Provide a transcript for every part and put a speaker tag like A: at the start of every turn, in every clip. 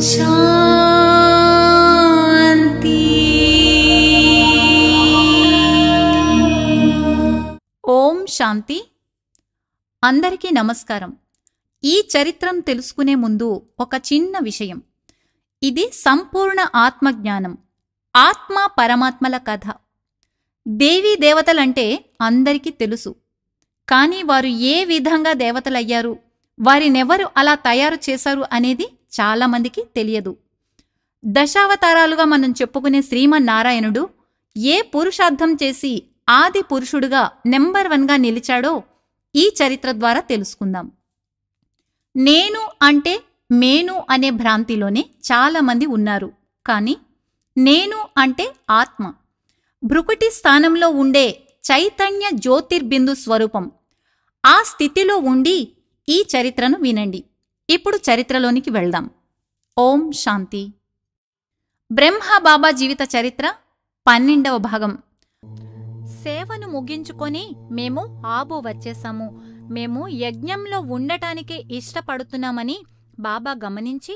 A: శాంతి
B: ఓం శాంతి అందరికీ నమస్కారం ఈ చరిత్రం తెలుసుకునే ముందు ఒక చిన్న విషయం ఇది సంపూర్ణ ఆత్మజ్ఞానం ఆత్మ పరమాత్మల కథ దేవీ దేవతలంటే అందరికీ తెలుసు కానీ వారు ఏ విధంగా దేవతలయ్యారు వారినెవరు అలా తయారు చేశారు అనేది చాలామందికి తెలియదు దశావతారాలుగా మనం చెప్పుకునే శ్రీమన్నారాయణుడు ఏ పురుషార్థం చేసి ఆది పురుషుడుగా నెంబర్ వన్గా నిలిచాడో ఈ చరిత్ర ద్వారా తెలుసుకుందాం నేను అంటే మేను అనే భ్రాంతిలోనే చాలామంది ఉన్నారు కానీ నేను అంటే ఆత్మ భృకుటి స్థానంలో ఉండే చైతన్య జ్యోతిర్బిందు స్వరూపం ఆ స్థితిలో ఉండి ఈ చరిత్రను వినండి ఇప్పుడు చరిత్రలోనికి వెళ్దాం ఓం శాంతి బ్రహ్మ బాబా జీవిత చరిత్ర పన్నెండవ భాగం సేవను ముగించుకొని మేము ఆబు వచ్చేసాము మేము యజ్ఞంలో ఉండటానికే ఇష్టపడుతున్నామని బాబా గమనించి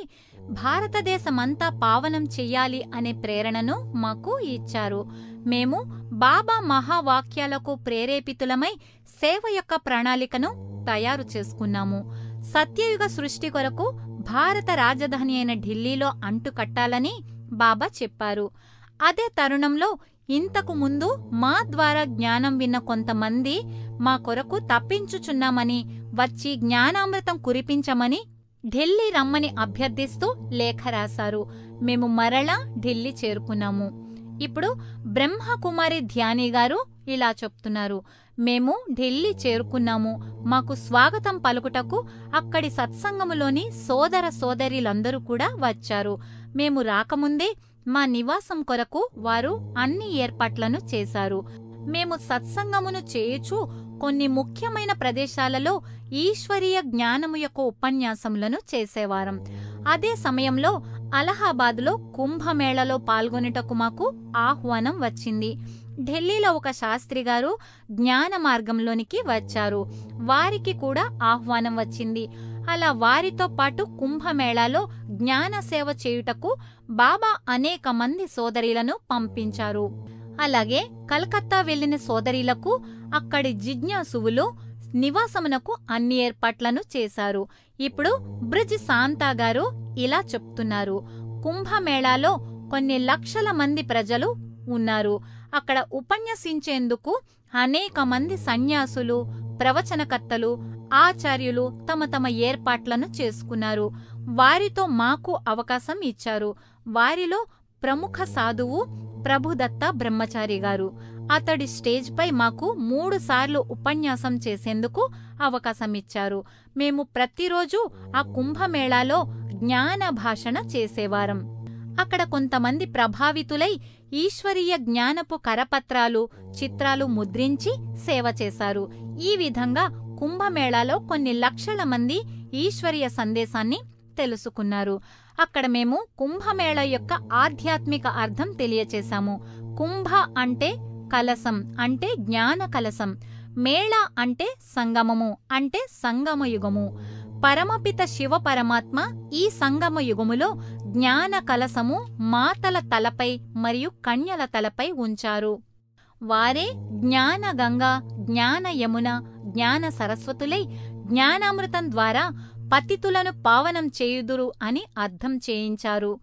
B: భారతదేశమంతా పావనం చెయ్యాలి అనే ప్రేరణను మాకు ఇచ్చారు మేము బాబా మహావాక్యాలకు ప్రేరేపితులమై సేవ యొక్క ప్రణాళికను తయారు చేసుకున్నాము సత్యయుగ సృష్టి కొరకు భారత రాజధాని అయిన ఢిల్లీలో అంటుకట్టాలని బాబా చెప్పారు అదే తరుణంలో ఇంతకు ముందు మా ద్వారా జ్ఞానం విన్న కొంతమంది మా కొరకు తప్పించుచున్నామని వచ్చి జ్ఞానామృతం కురిపించమని ఢిల్లీ రమ్మని అభ్యర్థిస్తూ లేఖ రాశారు మేము మరలా ఢిల్లీ చేరుకున్నాము ఇప్పుడు బ్రహ్మకుమారి ధ్యాని గారు ఇలా చెప్తున్నారు మేము ఢిల్లీ చేరుకున్నాము మాకు స్వాగతం పలుకుటకు అక్కడి సత్సంగములోని సోదర సోదరిలందరూ కూడా వచ్చారు మేము రాకముందే మా నివాసం కొరకు వారు అన్ని ఏర్పాట్లను చేశారు మేము సత్సంగమును చేయుచు కొన్ని ముఖ్యమైన ప్రదేశాలలో ఈశ్వరీయ జ్ఞానము యొక్క ఉపన్యాసములను చేసేవారం అదే సమయంలో అలహాబాద్లో కుంభమేళలో పాల్గొనుటకు మాకు ఆహ్వానం వచ్చింది ఢిల్లీలో ఒక శాస్త్రి గారు జ్ఞాన మార్గంలోనికి వచ్చారు వారికి కూడా ఆహ్వానం వచ్చింది అలా వారితో పాటు కుంభమేళాలో జ్ఞాన సేవ చేయుటకు బాబా అనేక మంది సోదరీలను పంపించారు అలాగే కలకత్తా వెళ్లిన సోదరీలకు అక్కడి జిజ్ఞాసువులు నివాసమునకు అన్ని ఏర్పాట్లను చేశారు ఇప్పుడు బ్రిజ్ శాంతా గారు ఇలా చెప్తున్నారు కుంభమేళాలో కొన్ని లక్షల మంది ప్రజలు ఉన్నారు అక్కడ ఉపన్యసించేందుకు అనేక మంది సన్యాసులు ప్రవచనకర్తలు ఆచార్యులు తమ తమ ఏర్పాట్లను చేసుకున్నారు వారితో మాకు అవకాశం ఇచ్చారు వారిలో ప్రముఖ సాధువు ప్రభుదత్త బ్రహ్మచారి గారు అతడి స్టేజ్పై మాకు మూడు సార్లు ఉపన్యాసం చేసేందుకు అవకాశం ఇచ్చారు మేము ప్రతిరోజు ఆ కుంభమేళాలో జ్ఞాన భాషణ చేసేవారం అక్కడ కొంతమంది ప్రభావితులై ఈశ్వరీయ జ్ఞానపు కరపత్రాలు చిత్రాలు ముద్రించి సేవ చేశారు ఈ విధంగా కుంభమేళాలో కొన్ని లక్షల మంది ఈశ్వరీయ సందేశాన్ని తెలుసుకున్నారు అక్కడ మేము కుంభమేళ యొక్క ఆధ్యాత్మిక అర్థం తెలియచేశాము కుంభ అంటే కలసం అంటే జ్ఞాన కలసం మేళ అంటే సంగమము అంటే సంగమయుగము పరమపిత శివ పరమాత్మ ఈ సంగమ యుగములో జ్ఞాన కలసము మాతల తలపై మరియు కన్యల తలపై ఉంచారు వారే జ్ఞాన గంగా జ్ఞాన యమున జ్ఞాన సరస్వతులై జ్ఞానామృతం ద్వారా పతితులను పావనం చేయుదురు అని అర్థం చేయించారు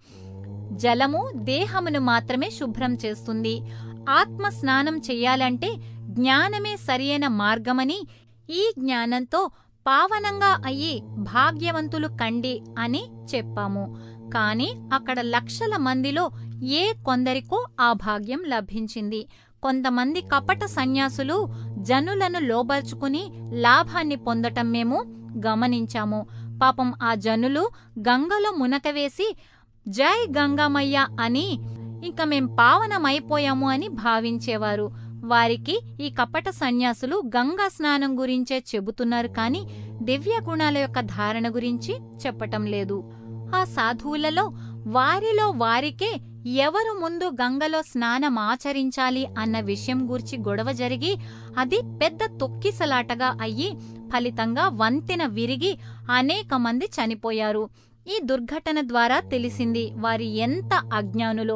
B: జలము దేహమును మాత్రమే శుభ్రం చేస్తుంది ఆత్మ స్నానం చెయ్యాలంటే జ్ఞానమే సరియైన మార్గమని ఈ జ్ఞానంతో పావనంగా అయ్యి భాగ్యవంతులు కండి అని చెప్పాము కాని అక్కడ లక్షల మందిలో ఏ కొందరికో ఆ భాగ్యం లభించింది కొంతమంది కపట సన్యాసులు జనులను లోబర్చుకుని లాభాన్ని పొందటం మేము గమనించాము పాపం ఆ జనులు గంగలో మునకవేసి జై గంగామయ్య అని ఇంక మేం పావనమైపోయాము అని భావించేవారు వారికి ఈ కపట సన్యాసులు గంగా స్నానం గురించే చెబుతున్నారు కాని దివ్య గుణాల యొక్క ధారణ గురించి చెప్పటం లేదు ఆ సాధువులలో వారిలో వారికే ఎవరు ముందు గంగలో స్నానం ఆచరించాలి అన్న విషయం గూర్చి గొడవ జరిగి అది పెద్ద తొక్కిసలాటగా అయ్యి ఫలితంగా వంతెన విరిగి అనేక మంది చనిపోయారు ఈ దుర్ఘటన ద్వారా తెలిసింది వారి ఎంత అజ్ఞానులో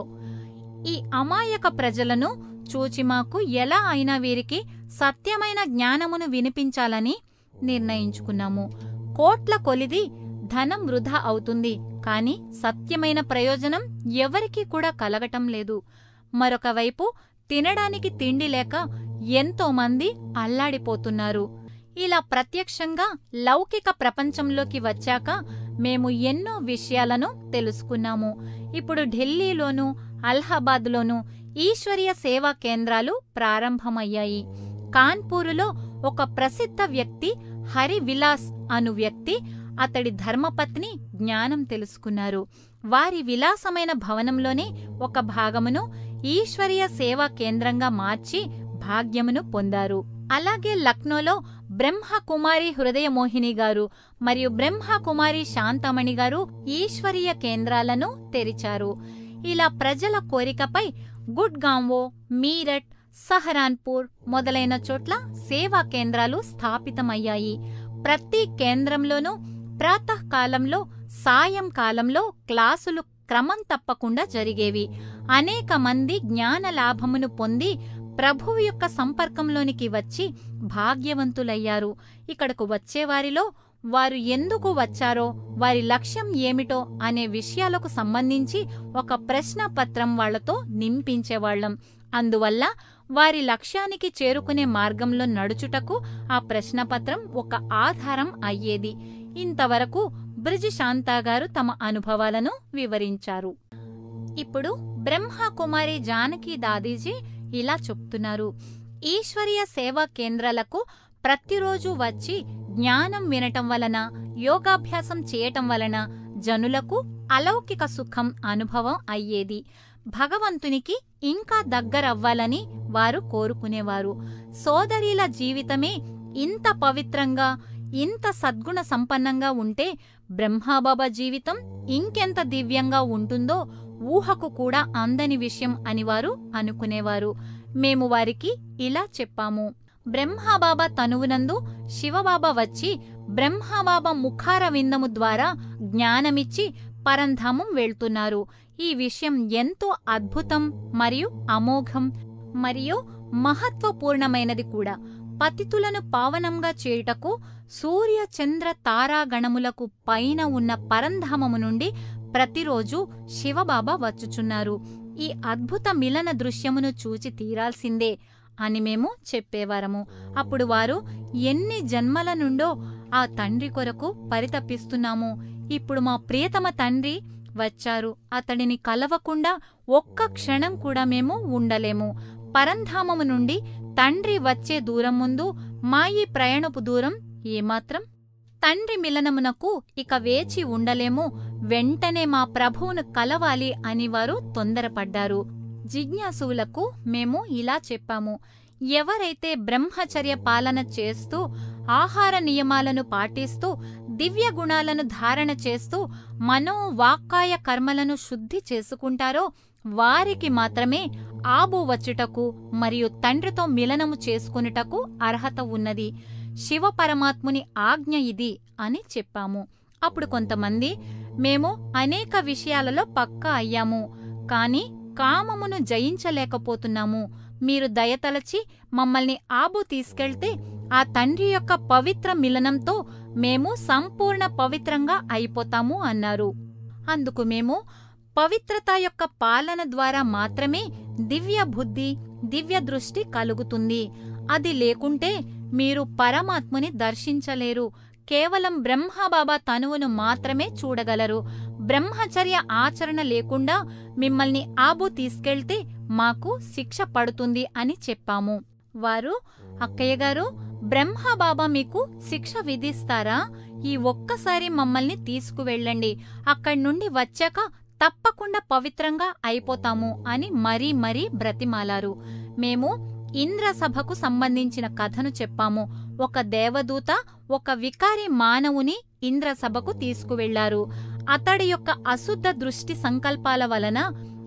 B: ఈ అమాయక ప్రజలను చూచి మాకు ఎలా అయినా వీరికి సత్యమైన జ్ఞానమును వినిపించాలని నిర్ణయించుకున్నాము కోట్ల కొలిది ధనం వృధా అవుతుంది కాని సత్యమైన ప్రయోజనం ఎవరికీ కూడా కలగటం లేదు మరొక వైపు తినడానికి తిండి లేక ఎంతో మంది అల్లాడిపోతున్నారు ఇలా ప్రత్యక్షంగా లౌకిక ప్రపంచంలోకి వచ్చాక మేము ఎన్నో విషయాలను తెలుసుకున్నాము ఇప్పుడు ఢిల్లీలోనూ అలహాబాద్లోనూ ఈశ్వరీయ సేవా కేంద్రాలు ప్రారంభమయ్యాయి కాన్పూరులో ఒక ప్రసిద్ధ వ్యక్తి హరి విలాస్ అను వ్యక్తి అతడి ధర్మపత్ని జ్ఞానం తెలుసుకున్నారు వారి విలాసమైన భవనంలోనే ఒక భాగమును ఈశ్వరీయ సేవా కేంద్రంగా మార్చి భాగ్యమును పొందారు అలాగే లక్నోలో బ్రహ్మకుమారి హృదయమోహిని గారు మరియు బ్రహ్మకుమారి శాంతమణి గారు ఈశ్వరీయ కేంద్రాలను తెరిచారు ఇలా ప్రజల కోరికపై గుడ్గాంవో మీరట్ సహరాన్పూర్ మొదలైన చోట్ల సేవా కేంద్రాలు స్థాపితమయ్యాయి ప్రతి కేంద్రంలోనూ ప్రాతకాలంలో సాయంకాలంలో క్లాసులు క్రమం తప్పకుండా జరిగేవి అనేక మంది జ్ఞాన లాభమును పొంది ప్రభువు యొక్క సంపర్కంలోనికి వచ్చి భాగ్యవంతులయ్యారు ఇక్కడకు వచ్చేవారిలో వారు ఎందుకు వచ్చారో వారి లక్ష్యం ఏమిటో అనే విషయాలకు సంబంధించి ఒక ప్రశ్న పత్రం వాళ్లతో నింపించేవాళ్లం అందువల్ల వారి లక్ష్యానికి చేరుకునే మార్గంలో నడుచుటకు ఆ ప్రశ్నపత్రం ఒక ఆధారం అయ్యేది ఇంతవరకు బ్రిజ్ శాంతా గారు తమ అనుభవాలను వివరించారు ఇప్పుడు బ్రహ్మకుమారి జానకి దాదీజీ ఇలా చెప్తున్నారు ఈశ్వరీయ సేవా కేంద్రాలకు ప్రతిరోజు వచ్చి జ్ఞానం వినటం వలన యోగాభ్యాసం చేయటం వలన జనులకు అలౌకిక సుఖం అనుభవం అయ్యేది భగవంతునికి ఇంకా దగ్గరవ్వాలని వారు కోరుకునేవారు సోదరీల జీవితమే ఇంత పవిత్రంగా ఇంత సద్గుణ సంపన్నంగా ఉంటే బ్రహ్మాబాబా జీవితం ఇంకెంత దివ్యంగా ఉంటుందో ఊహకు కూడా అందని విషయం అని వారు అనుకునేవారు మేము వారికి ఇలా చెప్పాము బ్రహ్మబాబా తనువునందు శివబాబా వచ్చి బ్రహ్మబాబా ముఖార విందము ద్వారా జ్ఞానమిచ్చి పరంధామం వెళ్తున్నారు ఈ విషయం ఎంతో అద్భుతం మరియు అమోఘం మరియు మహత్వపూర్ణమైనది కూడా పతితులను పావనంగా చేయుటకు సూర్య చంద్ర తారాగణములకు పైన ఉన్న పరంధామము నుండి ప్రతిరోజు శివబాబా వచ్చుచున్నారు ఈ అద్భుత మిలన దృశ్యమును చూచి తీరాల్సిందే అని మేము చెప్పేవారము అప్పుడు వారు ఎన్ని జన్మల నుండో ఆ తండ్రి కొరకు పరితపిస్తున్నాము ఇప్పుడు మా ప్రియతమ తండ్రి వచ్చారు అతడిని కలవకుండా ఒక్క క్షణం కూడా మేము ఉండలేము పరంధామము నుండి తండ్రి వచ్చే దూరం ముందు మా ఈ ప్రయాణపు దూరం ఏమాత్రం తండ్రి మిలనమునకు ఇక వేచి ఉండలేము వెంటనే మా ప్రభువును కలవాలి అని వారు తొందరపడ్డారు జిజ్ఞాసువులకు మేము ఇలా చెప్పాము ఎవరైతే బ్రహ్మచర్య పాలన చేస్తూ ఆహార నియమాలను పాటిస్తూ దివ్య గుణాలను ధారణ చేస్తూ మనో వాక్కాయ కర్మలను శుద్ధి చేసుకుంటారో వారికి మాత్రమే ఆబు వచ్చుటకు మరియు తండ్రితో మిలనము చేసుకునుటకు అర్హత ఉన్నది శివ పరమాత్ముని ఆజ్ఞ ఇది అని చెప్పాము అప్పుడు కొంతమంది మేము అనేక విషయాలలో పక్కా అయ్యాము కాని కామమును జయించలేకపోతున్నాము మీరు దయతలచి మమ్మల్ని ఆబు తీసుకెళ్తే ఆ తండ్రి యొక్క పవిత్ర మిలనంతో మేము సంపూర్ణ పవిత్రంగా అయిపోతాము అన్నారు అందుకు మేము పవిత్రత యొక్క పాలన ద్వారా మాత్రమే దివ్య బుద్ధి దివ్య దృష్టి కలుగుతుంది అది లేకుంటే మీరు పరమాత్ముని దర్శించలేరు కేవలం బ్రహ్మబాబా తనువును మాత్రమే చూడగలరు బ్రహ్మచర్య ఆచరణ లేకుండా మిమ్మల్ని ఆబు తీసుకెళ్తే మాకు శిక్ష పడుతుంది అని చెప్పాము వారు అక్కయ్య గారు బ్రహ్మబాబా మీకు శిక్ష విధిస్తారా ఈ ఒక్కసారి మమ్మల్ని తీసుకువెళ్ళండి అక్కడి నుండి వచ్చాక తప్పకుండా పవిత్రంగా అయిపోతాము అని మరీ మరీ బ్రతిమాలారు మేము ఇంద్రసభకు సంబంధించిన కథను చెప్పాము ఒక దేవదూత ఒక వికారి మానవుని ఇంద్రసభకు తీసుకువెళ్లారు అతడి యొక్క అశుద్ధ దృష్టి సంకల్పాల వలన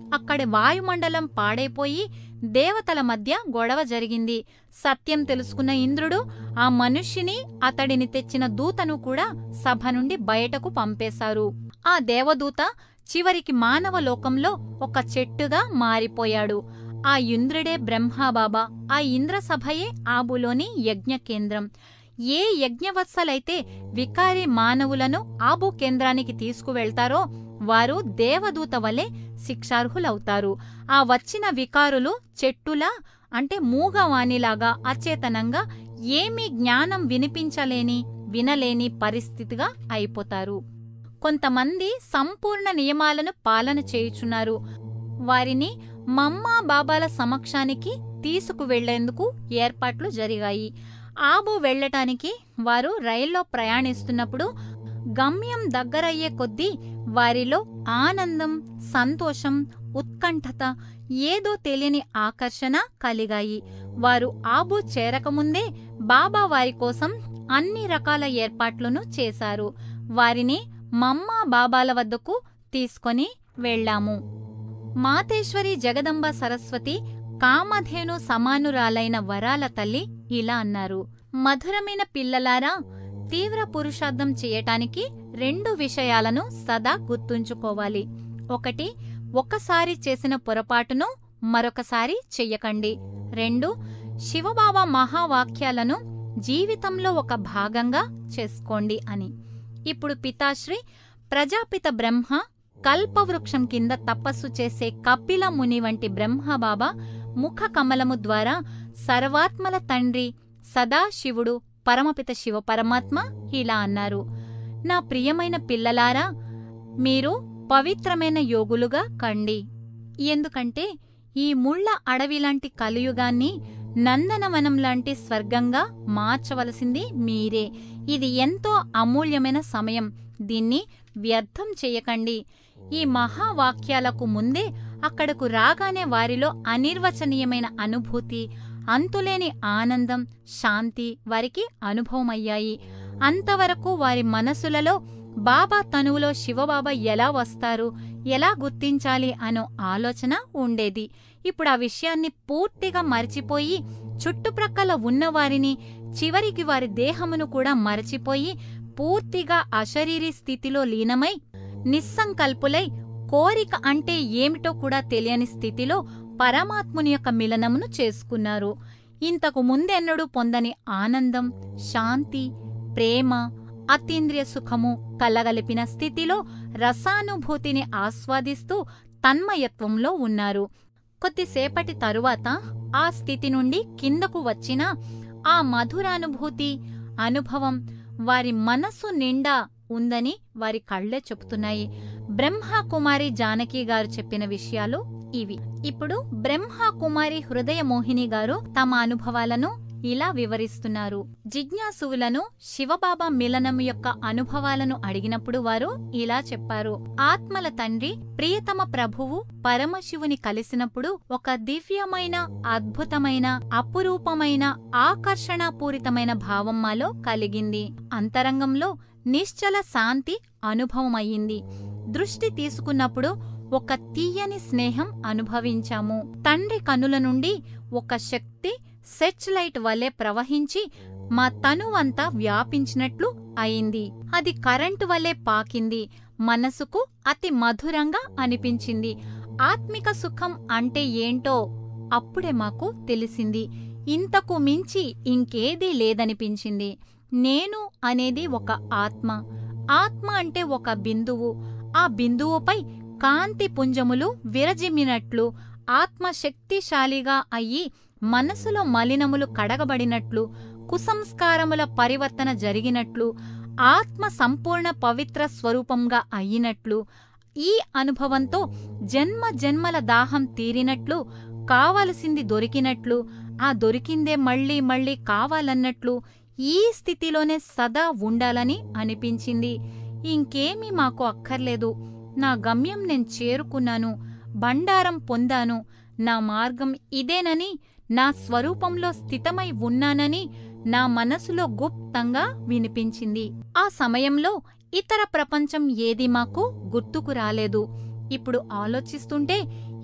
B: అక్కడి వాయుమండలం పాడైపోయి దేవతల మధ్య గొడవ జరిగింది సత్యం తెలుసుకున్న ఇంద్రుడు ఆ మనుష్యుని అతడిని తెచ్చిన దూతను కూడా సభ నుండి బయటకు పంపేశారు ఆ దేవదూత చివరికి మానవ లోకంలో ఒక చెట్టుగా మారిపోయాడు ఆ ఇంద్రుడే బ్రహ్మబాబా ఆ ఇంద్రసభయే ఆబులోని యజ్ఞ కేంద్రం ఏ యజ్ఞవత్సలైతే వికారి మానవులను ఆబు కేంద్రానికి తీసుకువెళ్తారో వారు దేవదూత వలె శిక్షార్హులవుతారు ఆ వచ్చిన వికారులు చెట్టులా అంటే మూగవాణిలాగా అచేతనంగా ఏమీ జ్ఞానం వినిపించలేని వినలేని పరిస్థితిగా అయిపోతారు కొంతమంది సంపూర్ణ నియమాలను పాలన చేయుచున్నారు వారిని మమ్మా బాబాల సమక్షానికి తీసుకువెళ్లేందుకు ఏర్పాట్లు జరిగాయి ఆబు వెళ్ళటానికి వారు రైల్లో ప్రయాణిస్తున్నప్పుడు గమ్యం దగ్గరయ్యే కొద్దీ వారిలో ఆనందం సంతోషం ఉత్కంఠత ఏదో తెలియని ఆకర్షణ కలిగాయి వారు ఆబు చేరకముందే బాబా వారి కోసం అన్ని రకాల ఏర్పాట్లను చేశారు వారిని మమ్మా బాబాల వద్దకు తీసుకొని వెళ్ళాము మాతేశ్వరి జగదంబ సరస్వతి కామధేను సమానురాలైన వరాల తల్లి ఇలా అన్నారు మధురమైన పిల్లలారా తీవ్ర పురుషార్థం చేయటానికి రెండు విషయాలను సదా గుర్తుంచుకోవాలి ఒకటి ఒకసారి చేసిన పొరపాటును మరొకసారి చెయ్యకండి రెండు శివబాబా మహావాక్యాలను జీవితంలో ఒక భాగంగా చేసుకోండి అని ఇప్పుడు పితాశ్రీ ప్రజాపిత బ్రహ్మ కల్పవృక్షం కింద తపస్సు చేసే కపిల ముని వంటి బ్రహ్మబాబా ముఖ కమలము ద్వారా సర్వాత్మల తండ్రి సదాశివుడు పరమపిత శివ పరమాత్మ ఇలా అన్నారు నా ప్రియమైన పిల్లలారా మీరు పవిత్రమైన యోగులుగా కండి ఎందుకంటే ఈ ముళ్ళ అడవిలాంటి కలియుగాన్ని నందనవనం లాంటి స్వర్గంగా మార్చవలసింది మీరే ఇది ఎంతో అమూల్యమైన సమయం దీన్ని వ్యర్థం చేయకండి ఈ మహావాక్యాలకు ముందే అక్కడకు రాగానే వారిలో అనిర్వచనీయమైన అనుభూతి అంతులేని ఆనందం శాంతి వారికి అనుభవమయ్యాయి అంతవరకు వారి మనసులలో బాబా తనువులో శివబాబా ఎలా వస్తారు ఎలా గుర్తించాలి అనో ఆలోచన ఉండేది ఇప్పుడు ఆ విషయాన్ని పూర్తిగా మర్చిపోయి చుట్టుప్రక్కల ఉన్నవారిని చివరికి వారి దేహమును కూడా మరచిపోయి పూర్తిగా అశరీరీ స్థితిలో లీనమై నిస్సంకల్పులై కోరిక అంటే ఏమిటో కూడా తెలియని స్థితిలో పరమాత్ముని యొక్క మిలనమును చేసుకున్నారు ఇంతకు ముందెన్నడూ పొందని ఆనందం శాంతి ప్రేమ అతీంద్రియ సుఖము కలగలిపిన స్థితిలో రసానుభూతిని ఆస్వాదిస్తూ తన్మయత్వంలో ఉన్నారు కొద్దిసేపటి తరువాత ఆ స్థితి నుండి కిందకు వచ్చిన ఆ మధురానుభూతి అనుభవం వారి మనసు నిండా ఉందని వారి కళ్ళే చెప్తున్నాయి బ్రహ్మ కుమారి జానకి గారు చెప్పిన విషయాలు ఇవి ఇప్పుడు బ్రహ్మ కుమారి హృదయ మోహిని గారు తమ అనుభవాలను ఇలా వివరిస్తున్నారు జిజ్ఞాసువులను శివబాబా మిలనం యొక్క అనుభవాలను అడిగినప్పుడు వారు ఇలా చెప్పారు ఆత్మల తండ్రి ప్రియతమ ప్రభువు పరమశివుని కలిసినప్పుడు ఒక దివ్యమైన అద్భుతమైన అపురూపమైన ఆకర్షణాపూరితమైన భావం మాలో కలిగింది అంతరంగంలో నిశ్చల శాంతి అనుభవమయ్యింది దృష్టి తీసుకున్నప్పుడు ఒక తీయని స్నేహం అనుభవించాము తండ్రి కనుల నుండి ఒక శక్తి సెర్చ్ లైట్ వలె ప్రవహించి మా తనువంతా వ్యాపించినట్లు అయింది అది కరెంటు వలె పాకింది మనసుకు అతి మధురంగా అనిపించింది ఆత్మిక సుఖం అంటే ఏంటో అప్పుడే మాకు తెలిసింది ఇంతకు మించి ఇంకేదీ లేదనిపించింది నేను అనేది ఒక ఆత్మ ఆత్మ అంటే ఒక బిందువు ఆ బిందువుపై కాంతి పుంజములు విరజిమ్మినట్లు ఆత్మ శక్తిశాలిగా అయ్యి మనసులో మలినములు కడగబడినట్లు కుసంస్కారముల పరివర్తన జరిగినట్లు ఆత్మ సంపూర్ణ పవిత్ర స్వరూపంగా అయ్యినట్లు ఈ అనుభవంతో జన్మ జన్మల దాహం తీరినట్లు కావలసింది దొరికినట్లు ఆ దొరికిందే మళ్ళీ మళ్ళీ కావాలన్నట్లు ఈ స్థితిలోనే సదా ఉండాలని అనిపించింది ఇంకేమీ మాకు అక్కర్లేదు నా గమ్యం నేను చేరుకున్నాను బండారం పొందాను నా మార్గం ఇదేనని నా స్వరూపంలో స్థితమై ఉన్నానని నా మనసులో గుప్తంగా వినిపించింది ఆ సమయంలో ఇతర ప్రపంచం ఏది మాకు గుర్తుకు రాలేదు ఇప్పుడు ఆలోచిస్తుంటే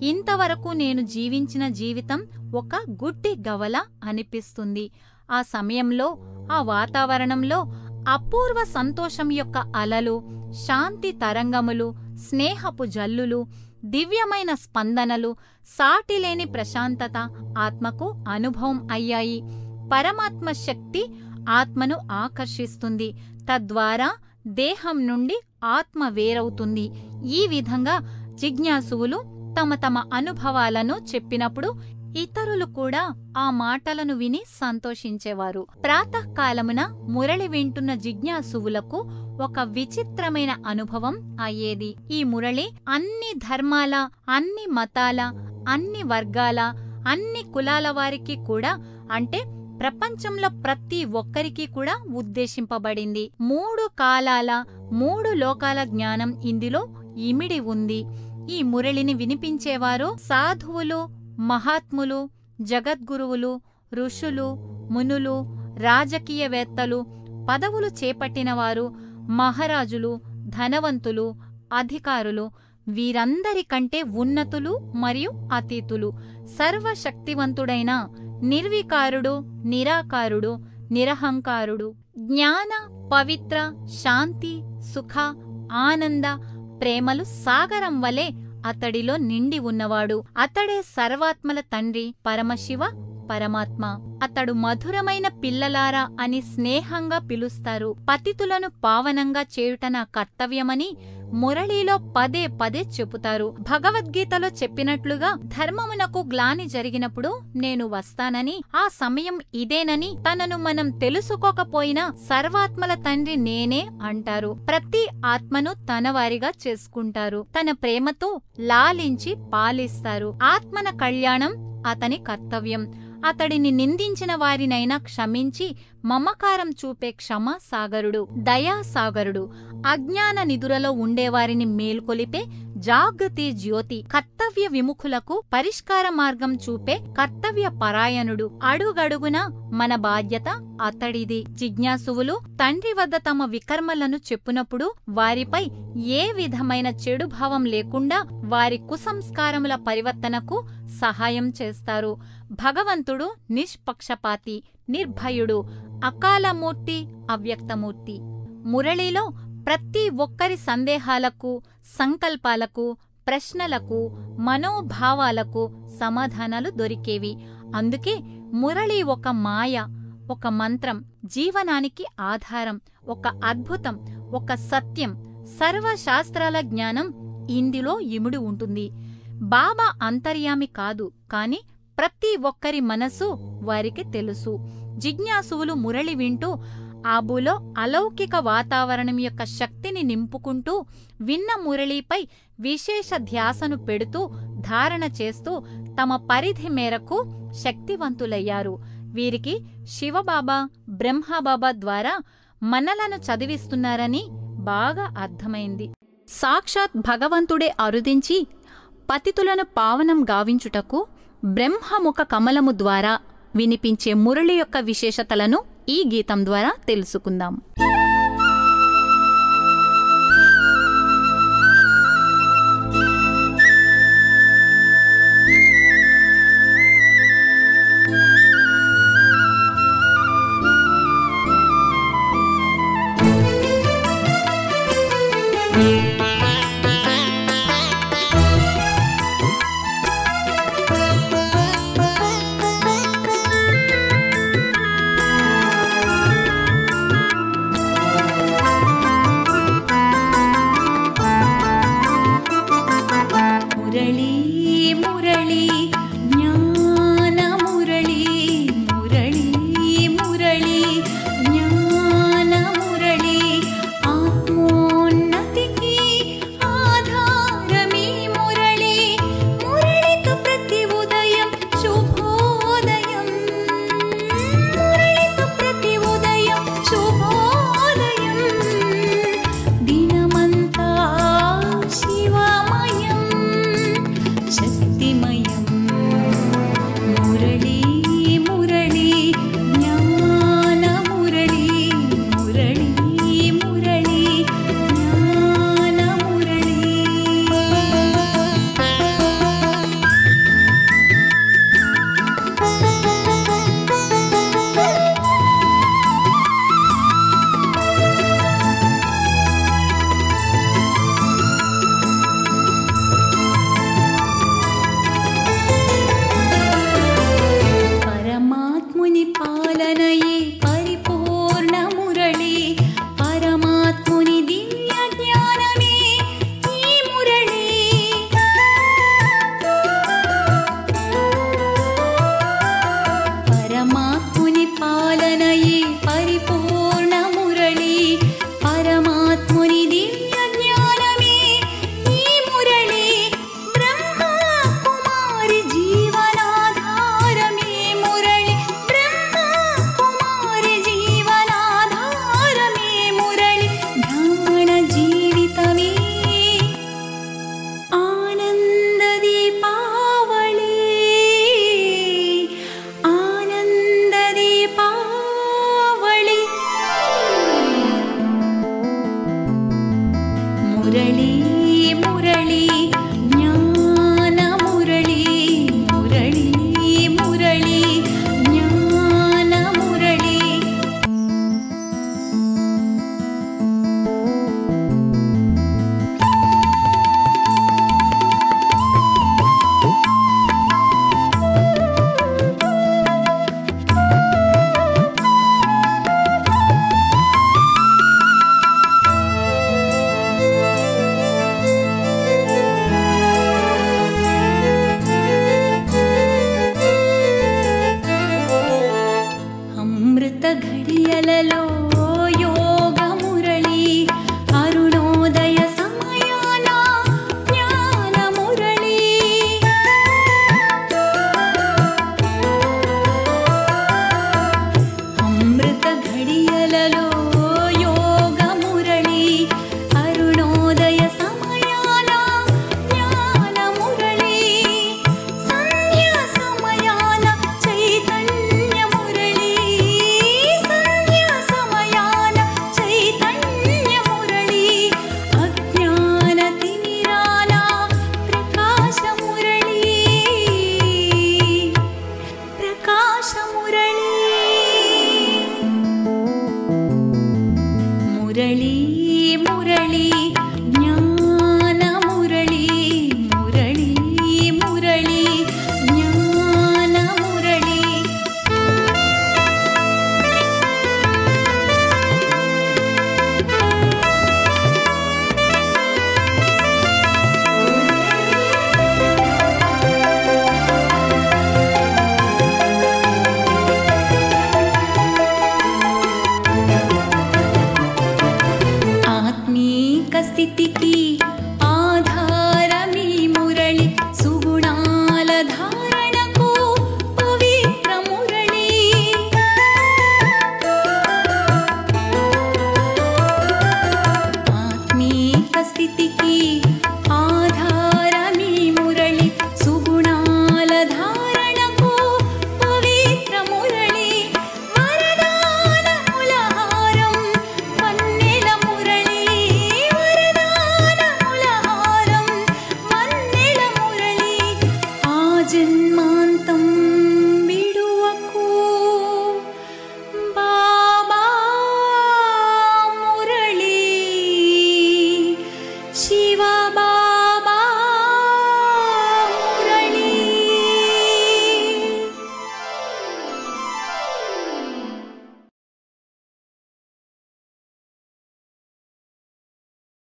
B: ఇంతవరకు నేను జీవించిన జీవితం ఒక గుడ్డి గవల అనిపిస్తుంది ఆ సమయంలో ఆ వాతావరణంలో అపూర్వ సంతోషం యొక్క అలలు శాంతి తరంగములు స్నేహపు జల్లులు దివ్యమైన స్పందనలు సాటిలేని ప్రశాంతత ఆత్మకు అనుభవం అయ్యాయి పరమాత్మ శక్తి ఆత్మను ఆకర్షిస్తుంది తద్వారా దేహం నుండి ఆత్మ వేరవుతుంది ఈ విధంగా జిజ్ఞాసువులు తమ తమ అనుభవాలను చెప్పినప్పుడు ఇతరులు కూడా ఆ మాటలను విని సంతోషించేవారు ప్రాతకాలమున మురళి వింటున్న జిజ్ఞాసువులకు ఒక విచిత్రమైన అనుభవం అయ్యేది ఈ మురళి అన్ని ధర్మాల అన్ని మతాల అన్ని వర్గాల అన్ని కులాల వారికి కూడా అంటే ప్రపంచంలో ప్రతి ఒక్కరికి కూడా ఉద్దేశింపబడింది మూడు కాలాల మూడు లోకాల జ్ఞానం ఇందులో ఇమిడి ఉంది ఈ మురళిని వినిపించేవారు సాధువులు మహాత్ములు జగద్గురువులు ఋషులు మునులు రాజకీయవేత్తలు పదవులు చేపట్టినవారు మహారాజులు ధనవంతులు అధికారులు వీరందరికంటే ఉన్నతులు మరియు అతీతులు సర్వశక్తివంతుడైన నిర్వికారుడు నిరాకారుడు నిరహంకారుడు జ్ఞాన పవిత్ర శాంతి సుఖ ఆనంద ప్రేమలు సాగరం వలె అతడిలో నిండి ఉన్నవాడు అతడే సర్వాత్మల తండ్రి పరమశివ పరమాత్మ అతడు మధురమైన పిల్లలారా అని స్నేహంగా పిలుస్తారు పతితులను పావనంగా చేయుట నా కర్తవ్యమని మురళీలో పదే పదే చెబుతారు భగవద్గీతలో చెప్పినట్లుగా ధర్మమునకు గ్లాని జరిగినప్పుడు నేను వస్తానని ఆ సమయం ఇదేనని తనను మనం తెలుసుకోకపోయినా సర్వాత్మల తండ్రి నేనే అంటారు ప్రతి ఆత్మను తన వారిగా చేసుకుంటారు తన ప్రేమతో లాలించి పాలిస్తారు ఆత్మన కళ్యాణం అతని కర్తవ్యం అతడిని నిందించిన వారినైనా క్షమించి మమకారం చూపే క్షమ సాగరుడు దయా సాగరుడు అజ్ఞాన నిధులలో ఉండేవారిని మేల్కొలిపే జాగృతి జ్యోతి కర్తవ్య విముఖులకు పరిష్కార మార్గం చూపే కర్తవ్య పరాయణుడు అడుగడుగున మన బాధ్యత అతడిది జిజ్ఞాసువులు తండ్రి వద్ద తమ వికర్మలను చెప్పునప్పుడు వారిపై ఏ విధమైన చెడు భావం లేకుండా వారి కుసంస్కారముల పరివర్తనకు సహాయం చేస్తారు భగవంతుడు నిష్పక్షపాతి నిర్భయుడు అకాలమూర్తి అవ్యక్తమూర్తి మురళిలో ప్రతి ఒక్కరి సందేహాలకు సంకల్పాలకు ప్రశ్నలకు మనోభావాలకు సమాధానాలు దొరికేవి అందుకే మురళి ఒక మాయ ఒక మంత్రం జీవనానికి ఆధారం ఒక అద్భుతం ఒక సత్యం సర్వశాస్త్రాల జ్ఞానం ఇందులో ఇముడి ఉంటుంది బాబా అంతర్యామి కాదు కాని ప్రతి ఒక్కరి మనసు వారికి తెలుసు జిజ్ఞాసువులు మురళి వింటూ ఆబులో అలౌకిక వాతావరణం యొక్క శక్తిని నింపుకుంటూ విన్న మురళిపై విశేష ధ్యాసను పెడుతూ ధారణ చేస్తూ తమ పరిధి మేరకు శక్తివంతులయ్యారు వీరికి శివబాబా బ్రహ్మబాబా ద్వారా మనలను చదివిస్తున్నారని బాగా అర్థమైంది సాక్షాత్ భగవంతుడే అరుదించి పతితులను పావనం గావించుటకు బ్రహ్మముఖ కమలము ద్వారా వినిపించే మురళి యొక్క విశేషతలను ఈ గీతం ద్వారా తెలుసుకుందాం